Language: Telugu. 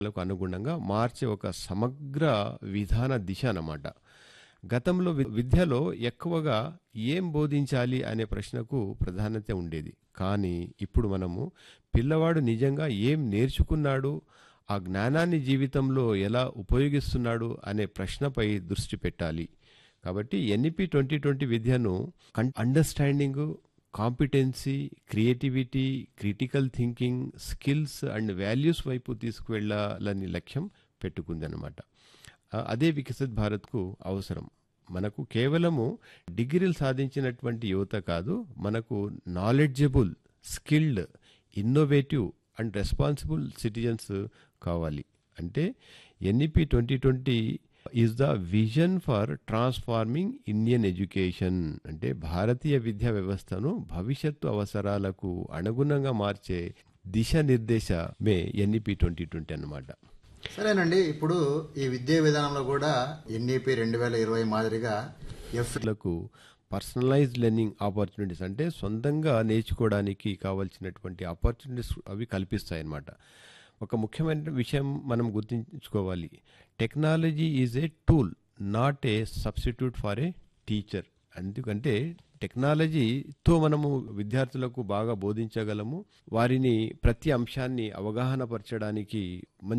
లకు అనుగుణంగా మార్చే ఒక సమగ్ర విధాన దిశ అన్నమాట గతంలో వి- విద్యలో ఎక్కువగా ఏం బోధించాలి అనే ప్రశ్నకు ప్రాధాన్యత ఉండేది కానీ ఇప్పుడు మనము పిల్లవాడు నిజంగా ఏం నేర్చుకున్నాడు ఆ జ్ఞానాన్ని జీవితంలో ఎలా ఉపయోగిస్తున్నాడు అనే ప్రశ్నపై దృష్టి పెట్టాలి కాబట్టి ఎన్ఈపి ట్వంటీ ట్వంటీ విద్యను understanding competency creativity critical thinking skills and values వైపు తీసుకువెళ్ళాలని లక్ష్యం పెట్టుకుందనమాట ఆ, అదే వికసిత్ భారత్కు అవసరం మనకు కేవలము డిగ్రీలు సాధించినటువంటి యువత కాదు మనకు knowledgeable skilled innovative and responsible citizens కావాలి అంటే NEP twenty twenty is the vision for transforming Indian education అంటే భారతీయ విద్యా వ్యవస్థను భవిష్యత్తు అవసరాలకు అనుగుణంగా మార్చే దిశానిర్దేశమే ఎన్ఈపి ట్వంటీ ట్వంటీ అన్నమాట సరేనండి ఇప్పుడు ఈ విద్యా విధానంలో కూడా ఎన్ఈపి రెండు వేల ఇరవై మాదిరిగా ఎఫ్ లకు పర్సనలైజ్డ్ లెర్నింగ్ ఆపర్చునిటీస్ అంటే సొంతంగా నేర్చుకోవడానికి కావాల్సినటువంటి ఆపర్చునిటీస్ అవి కల్పిస్తాయి అన్నమాట ఒక ముఖ్యమైన విషయం మనం గుర్తుంచుకోవాలి technology is a tool not a substitute for a teacher ఎందుకంటే టెక్నాలజీతో మనము విద్యార్థులకు బాగా బోధించగలము వారిని ప్రతి అంశాన్ని అవగాహన పరచడానికి మంచి